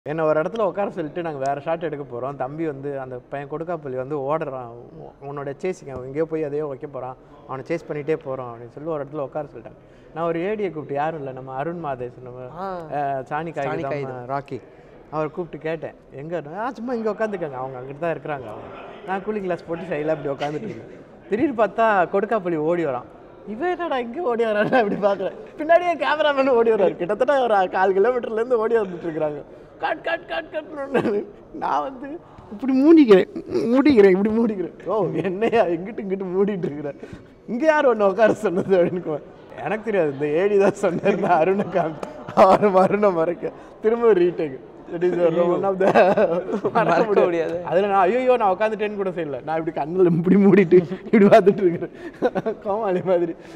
என்ன ஒரு இடத்துல உட்கார சொல்லிட்டு நாங்கள் வேறு ஷாட் எடுக்க போகிறோம் தம்பி வந்து அந்த பையன் கொடுக்காப்பள்ளி வந்து ஓடுறான் உ- உன்னோட சேசிங்க அவன் எங்கேயோ போய் அதையோ வைக்க போகிறான் அவனை சேஸ் பண்ணிகிட்டே போகிறோம் அப்படின்னு சொல்லி ஒரு இடத்துல உட்கார சொல்லிட்டாங்க நான் ஒரு ஏடியை கூப்பிட்டு யாரும் இல்லை நம்ம அருண் மாதேஷ் நம்ம அஹ், சாணி காகிதம் ராக்கி அவர் கூப்பிட்டு கேட்டேன் எங்கே ஆ சும்மா இங்கே உட்காந்துக்கங்க அவங்க அங்கிட்டு தான் இருக்கிறாங்க அவங்க நான் கூலிங் கிளாஸ் போட்டு சைடில் அப்படி உட்காந்துட்டு இருக்கேன் திடீர்னு பார்த்தா கொடுக்காப்பள்ளி ஓடி வரான் இவன் என்னடா இங்கே ஓடி வரான்னு அப்படி பார்க்குறேன் பின்னாடியே கேமராமேன் ஓடி வர்றாரு கிட்டத்தட்ட ஒரு கால் கிலோமீட்டர்லேருந்து ஓடி வந்துட்டு இருக்கிறாங்க கட் கட் கட் கட் நான் வந்து இப்படி மூடிக்கிறேன் மூடிக்கிறேன் இப்படி மூடிக்கிறேன் ஓ என்னையா எங்கிட்டு இங்கிட்டு மூடிட்டு இருக்கிறேன் இங்கே யார் ஒன்று உட்கார சொன்னது அப்படின்னு கோ- எனக்கு தெரியாது இந்த ஏடி தான் சொன்னார் நான் அருணை காமி அவர் மருணை மறைக்க திரும்ப retake it is one of the மறக்க முடியாது அதில் நான் ஐயோ நான் உட்காந்துட்டேன்னு கூட செய்யல நான் இப்படி கண்ணில் இப்படி மூடிட்டு இப்படி பார்த்துட்டு இருக்கிறேன் கோமாளி மாதிரி